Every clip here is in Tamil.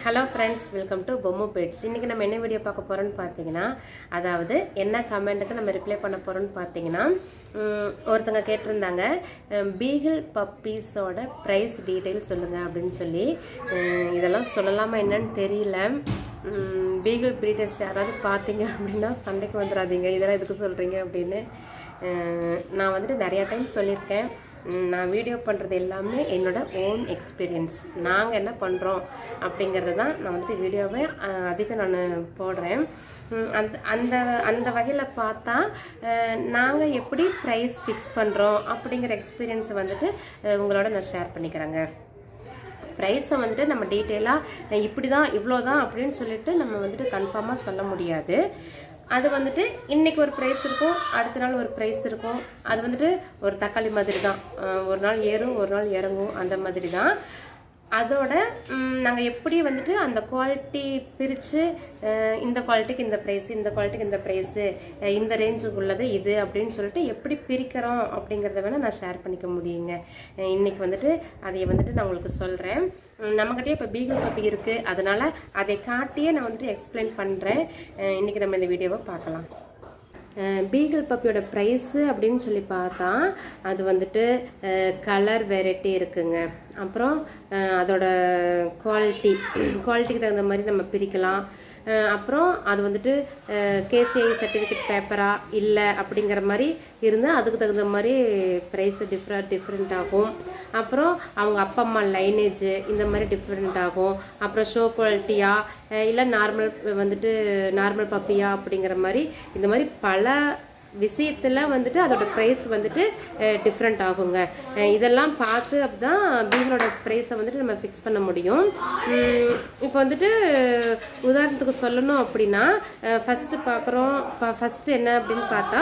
hello friends welcome to Bommu பேட்ஸ் இன்றைக்கி நம்ம என்ன வீடியோ பார்க்க போகிறோம்னு பார்த்தீங்கன்னா அதாவது என்ன கமெண்ட்டுக்கு நம்ம ரிப்ளை பண்ண போகிறோம்னு பார்த்தீங்கன்னா உம், ஒருத்தங்க கேட்டிருந்தாங்க பீகிள் பப்பீஸோட ப்ரைஸ் டீட்டெயில் சொல்லுங்கள் அப்படின்னு சொல்லி உம், இதெல்லாம் சொல்லலாமா என்னன்னு தெரியல பீகிள் ப்ரீடர்ஸ் யாராவது பார்த்தீங்க அப்படின்னா சண்டைக்கு வந்துடாதீங்க இதெல்லாம் எதுக்கு சொல்கிறீங்க அப்படின்னு உம், நான் வந்துட்டு நிறையா டைம் சொல்லியிருக்கேன் ம், நான் வீடியோ பண்ணுறது எல்லாமே என்னோட ஓன் எக்ஸ்பீரியன்ஸ் நாங்கள் என்ன பண்ணுறோம் அப்படிங்கிறது தான் நான் வந்துட்டு வீடியோவை அஹ், அதிகம் நான் போடுறேன் ம், அந்த அந்த அந்த வகையில் பார்த்தா நாங்கள் எப்படி ப்ரைஸ் ஃபிக்ஸ் பண்ணுறோம் அப்படிங்கிற எக்ஸ்பீரியன்ஸை வந்துட்டு அஹ், உங்களோட நான் ஷேர் பண்ணிக்கிறேங்க ப்ரைஸை வந்துட்டு நம்ம டீட்டெயிலாக இப்படி தான் இவ்வளோ தான் அப்படின்னு சொல்லிட்டு நம்ம வந்துட்டு கன்ஃபார்மாக சொல்ல முடியாது அது வந்துட்டு இன்னைக்கு ஒரு ப்ரைஸ் இருக்கும் அடுத்த நாள் ஒரு ப்ரைஸ் இருக்கும் அது வந்துட்டு ஒரு தக்காளி மாதிரி தான் அஹ் ஒரு நாள் ஏறும் ஒரு நாள் இறங்கும் அந்த மாதிரி தான் அதோட நாங்கள் எப்படி வந்துட்டு அந்த குவாலிட்டி பிரித்து இந்த குவாலிட்டிக்கு இந்த ப்ரைஸ் இந்த குவாலிட்டிக்கு இந்த ப்ரைஸு இந்த ரேஞ்சுக்கு உள்ளது இது அப்படின்னு சொல்லிட்டு எப்படி பிரிக்கிறோம் அப்படிங்கிறத வேணால் நான் ஷேர் பண்ணிக்க முடியுங்க அஹ் இன்னைக்கு வந்துட்டு அதை வந்துட்டு நான் உங்களுக்கு சொல்கிறேன் நம்மக்கிட்டே இப்போ பீகல் பப்பி இருக்குது அதனால் அதை காட்டியே நான் வந்துட்டு எக்ஸ்பிளைன் பண்ணுறேன் இன்னைக்கு நம்ம இந்த வீடியோவை பார்க்கலாம் பீகல் பப்பியோட ப்ரைஸு அப்படின்னு சொல்லி பார்த்தா அது வந்துட்டு கலர் வெரைட்டி இருக்குங்க அப்புறம் அஹ், அதோட குவாலிட்டி குவாலிட்டிக்கு தகுந்த மாதிரி நம்ம பிரிக்கலாம் அஹ், அப்புறம் அது வந்துட்டு கேசிஐ சர்டிஃபிகேட் பேப்பரா இல்லை அப்படிங்கிற மாதிரி இருந்தால் அதுக்கு தகுந்த மாதிரி ப்ரைஸ் டிஃப்ரெண்ட் டிஃப்ரெண்ட் ஆகும் அப்புறம் அவங்க அப்பா அம்மா லைனேஜ் இந்த மாதிரி டிஃப்ரெண்ட் ஆகும் அப்புறம் ஷோ குவாலிட்டியா இல்லை நார்மல் வந்துட்டு நார்மல் பப்பியா அப்படிங்கிற மாதிரி இந்த மாதிரி பல விஷயத்துல வந்துட்டு அதோட ப்ரைஸ் வந்துட்டு டிஃப்ரெண்ட் ஆகுங்க அஹ் இதெல்லாம் பார்த்து அப்படிதான் பீகளோட ப்ரைஸை வந்துட்டு நம்ம ஃபிக்ஸ் பண்ண முடியும் உம் இப்போ வந்துட்டு உதாரணத்துக்கு சொல்லணும் அப்படின்னா ஃபர்ஸ்ட் பார்க்குறோம் ஃபர்ஸ்ட் என்ன அப்படின்னு பார்த்தா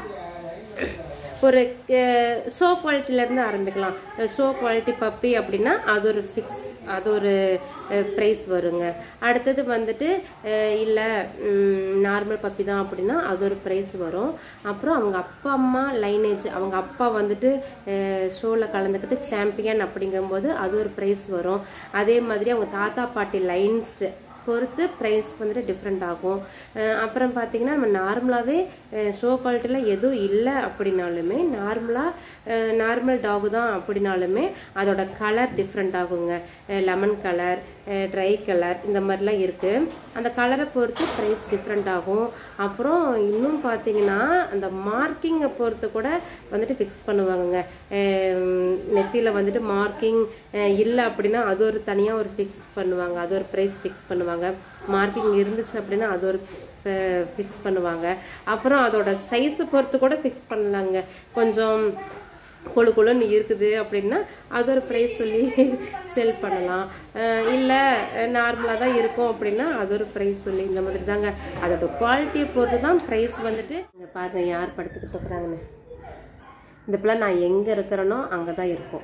ஒரு ஷோ குவாலிட்டிலேருந்து ஆரம்பிக்கலாம் ஷோ குவாலிட்டி பப்பி அப்படின்னா அது ஒரு ஃபிக்ஸ் அது ஒரு ப்ரைஸ் வருங்க அடுத்தது வந்துட்டு இல்லை நார்மல் பப்பி தான் அப்படின்னா அது ஒரு ப்ரைஸ் வரும் அப்புறம் அவங்க அப்பா அம்மா லைனேஜ் அவங்க அப்பா வந்துட்டு ஷோவில் கலந்துக்கிட்டு சாம்பியன் அப்படிங்கும்போது அது ஒரு ப்ரைஸ் வரும் அதே மாதிரி அவங்க தாத்தா பாட்டி லைன்ஸ் பொறுத்து ப்ரைஸ் வந்துட்டு டிஃப்ரெண்ட் ஆகும் அஹ் அப்புறம் பார்த்தீங்கன்னா நம்ம நார்மலாகவே ஷோ குவாலிட்டியில் எதுவும் இல்லை அப்படின்னாலுமே நார்மலாக நார்மல் டாகு தான் அப்படின்னாலுமே அதோட கலர் டிஃப்ரெண்ட் ஆகுங்க லெமன் கலர் ட்ரை கலர் இந்த மாதிரிலாம் இருக்குது அந்த கலரை பொறுத்து ப்ரைஸ் டிஃப்ரெண்ட் ஆகும் அப்புறம் இன்னும் பார்த்தீங்கன்னா அந்த மார்க்கிங்கை பொறுத்து கூட வந்துட்டு ஃபிக்ஸ் பண்ணுவாங்கங்க நெத்தியில் வந்துட்டு மார்க்கிங் இல்லை அப்படின்னா அது ஒரு தனியாக ஒரு ஃபிக்ஸ் பண்ணுவாங்க அது ஒரு ப்ரைஸ் ஃபிக்ஸ் பண்ணுவாங்க மார்க்கிங் இருந்துச்சு அப்படின்னா அது ஒரு ஃபிக்ஸ் பண்ணுவாங்க அப்புறம் அதோட சைஸை பொறுத்து கூட ஃபிக்ஸ் பண்ணலாங்க கொஞ்சம் கொழு கொழுன்னு இருக்குது அப்படின்னா அது ஒரு ப்ரைஸ் சொல்லி செல் பண்ணலாம் இல்லை நார்மலாக தான் இருக்கும் அப்படின்னா அது ஒரு ப்ரைஸ் சொல்லி இந்த மாதிரி தாங்க அதோட குவாலிட்டியை பொறுத்து தான் ப்ரைஸ் வந்துட்டு இங்க பாருங்க யார் படுத்துக்கிட்டு இருக்கிறாங்கன்னு இந்த பிள்ளை நான் எங்கே இருக்கிறேனோ அங்கே தான் இருக்கும்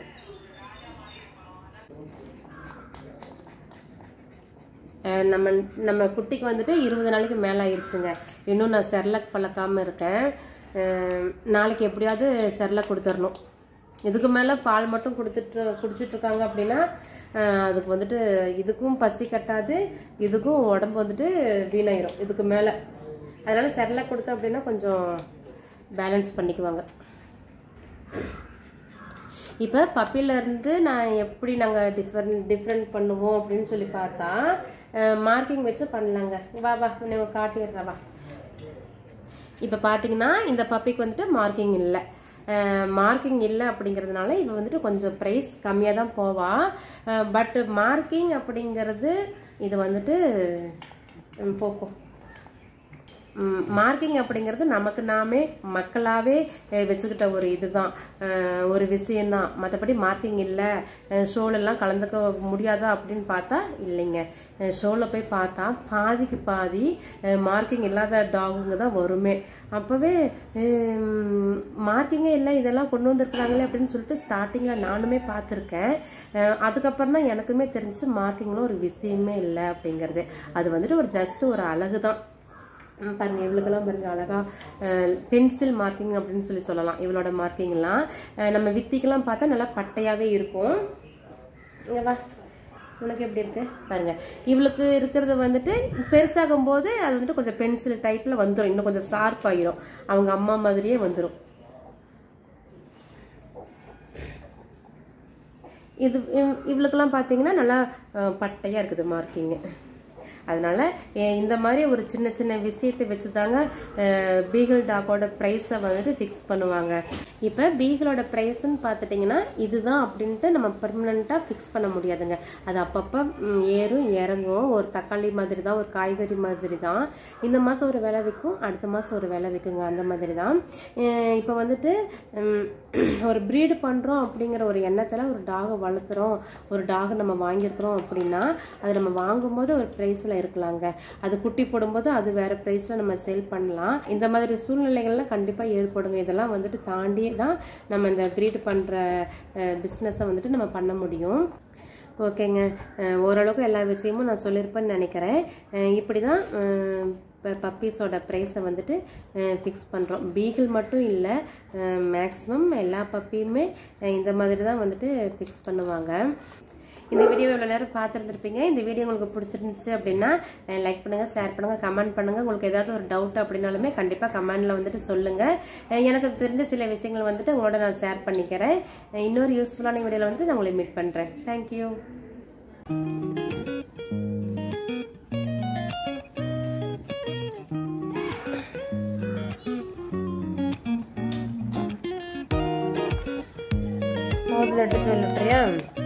அஹ் நம்ம நம்ம குட்டிக்கு வந்துட்டு இருபது நாளைக்கு மேலே ஆயிடுச்சுங்க இன்னும் நான் செர்லக் பழக்காமல் இருக்கேன் அஹ் நாளைக்கு எப்படியாவது செர்லக் கொடுத்துடணும் இதுக்கு மேலே பால் மட்டும் கொடுத்துட்டு குடிச்சிட்டு இருக்காங்க அப்படின்னா அஹ் அதுக்கு வந்துட்டு இதுக்கும் பசி கட்டாது இதுக்கும் உடம்பு வந்துட்டு வீணாயிரும் இதுக்கு மேலே அதனால செர்லக் கொடுத்தோம் அப்படின்னா கொஞ்சம் பேலன்ஸ் பண்ணிக்குவாங்க இப்போ பப்பிலேருந்து நான் எப்படி நாங்கள் டிஃப்ரெண்ட் டிஃப்ரெண்ட் பண்ணுவோம் அப்படின்னு சொல்லி பார்த்தா மார்க்கிங் வச்சு பண்ணலாங்க வா வா நான் காட்டிடுறா வா இப்போ பார்த்தீங்கன்னா இந்த பப்பிக்கு வந்துட்டு மார்க்கிங் இல்லை மார்க்கிங் இல்லை அப்படிங்கிறதுனால இவ வந்துட்டு கொஞ்சம் ப்ரைஸ் கம்மியாக தான் போவா பட் மார்க்கிங் அப்படிங்கிறது இது வந்துட்டு ம், போ போ மார்க்கிங் அப்படிங்கிறது நமக்கு நாமே மக்களாகவே வச்சுக்கிட்ட ஒரு இதுதான் அஹ் ஒரு விஷயம்தான் மற்றபடி மார்க்கிங் இல்லை ஷோலெல்லாம் கலந்துக்க முடியாதா அப்படின்னு பார்த்தா இல்லைங்க ஷோவில் போய் பார்த்தா பாதிக்கு பாதி மார்க்கிங் இல்லாத டாகுங்க தான் வருமே அப்போவே மார்க்கிங்கே இல்லை இதெல்லாம் கொண்டு வந்திருக்கிறாங்களே அப்படின்னு சொல்லிட்டு ஸ்டார்டிங்கில் நானுமே பார்த்துருக்கேன் அஹ் அதுக்கப்புறம் தான் எனக்குமே தெரிஞ்சிச்சு மார்க்கிங்கில் ஒரு விஷயமே இல்லை அப்படிங்கிறது அது வந்துட்டு ஒரு ஜஸ்ட் ஒரு அழகு தான் ம், பாருங்க இவளுக்கெல்லாம் பாருங்க அழகா பென்சில் மார்க்கிங் அப்படின்னு சொல்லி சொல்லலாம் இவளோட மார்க்கிங்லாம் நம்ம வித்திக்கெல்லாம் பார்த்தா நல்லா பட்டையாவே இருக்கும் இங்க வா உனக்கு எப்படி இருக்கு பாருங்க இவளுக்கு இருக்கிறது வந்துட்டு பெருசாகும் போது அது வந்துட்டு கொஞ்சம் பென்சில் டைப்ல வந்துடும் இன்னும் கொஞ்சம் ஷார்ப் ஆயிரும் அவங்க அம்மா மாதிரியே வந்துடும் இது இவ்- இவளுக்கெல்லாம் பார்த்தீங்கன்னா நல்லா அஹ், பட்டையா இருக்குது மார்க்கிங்கு அதனால எ- இந்த மாதிரி ஒரு சின்ன சின்ன விஷயத்தை வச்சு தாங்க பீகிள் டாக்கோட ப்ரைஸை வந்துட்டு ஃபிக்ஸ் பண்ணுவாங்க இப்போ பீகிளோட ப்ரைஸ்ன்னு பார்த்துட்டிங்கன்னா இதுதான் அப்படின்ட்டு நம்ம பர்மனெண்ட்டாக ஃபிக்ஸ் பண்ண முடியாதுங்க அது அப்பப்போ ம், ஏறும் இறங்கும் ஒரு தக்காளி மாதிரி தான் ஒரு காய்கறி மாதிரி தான் இந்த மாதம் ஒரு விலை விற்கும் அடுத்த மாதம் ஒரு விலை விற்குங்க அந்த மாதிரி தான் இப்போ வந்துட்டு ம், ஒரு ப்ரீடு பண்ணுறோம் அப்படிங்கிற ஒரு எண்ணத்தில் ஒரு டாகை வளர்த்துறோம் ஒரு டாகை நம்ம வாங்கியிருக்கிறோம் அப்படின்னா அது நம்ம வாங்கும்போது ஒரு ப்ரைஸில் இருக்கலாங்க அது குட்டி போடும்போது அது வேற ப்ரைஸில் நம்ம சேல் பண்ணலாம் இந்த மாதிரி சூழ்நிலைகள்லாம் கண்டிப்பாக ஏற்படுங்க இதெல்லாம் வந்துட்டு தாண்டி தான் நம்ம இந்த ப்ரீடு பண்ணுற பிஸ்னஸை வந்துட்டு நம்ம பண்ண முடியும் ஓகேங்க அஹ் ஓரளவுக்கு எல்லா விஷயமும் நான் சொல்லியிருப்பேன்னு நினைக்கிறேன் அஹ் இப்படி தான் இப்போ பப்பீஸோட ப்ரைஸை வந்துட்டு ஃபிக்ஸ் பண்ணுறோம் பீகிள் மட்டும் இல்லை மேக்ஸிமம் எல்லா பப்பியுமே அஹ் இந்த மாதிரி தான் வந்துட்டு ஃபிக்ஸ் பண்ணுவாங்க இந்த வீடியோ இவ்வளோ நேரம் பார்த்துருந்துருப்பீங்க இந்த வீடியோ உங்களுக்கு பிடிச்சிருந்துச்சு அப்படின்னா லைக் பண்ணுங்கள் ஷேர் பண்ணுங்கள் கமெண்ட் பண்ணுங்கள் உங்களுக்கு ஏதாவது ஒரு டவுட் அப்படின்னாலுமே கண்டிப்பாக கமெண்டில் வந்துட்டு சொல்லுங்கள் அஹ் எனக்கு தெரிஞ்ச சில விஷயங்கள் வந்துட்டு உங்களோட நான் ஷேர் பண்ணிக்கிறேன் அஹ் இன்னொரு யூஸ்ஃபுல்லான வீடியோவில் வந்துட்டு நான் உங்களை மீட் பண்ணுறேன் தேங்க்யூ முதல்ல எடுத்துட்டு வந்துட்டுறியா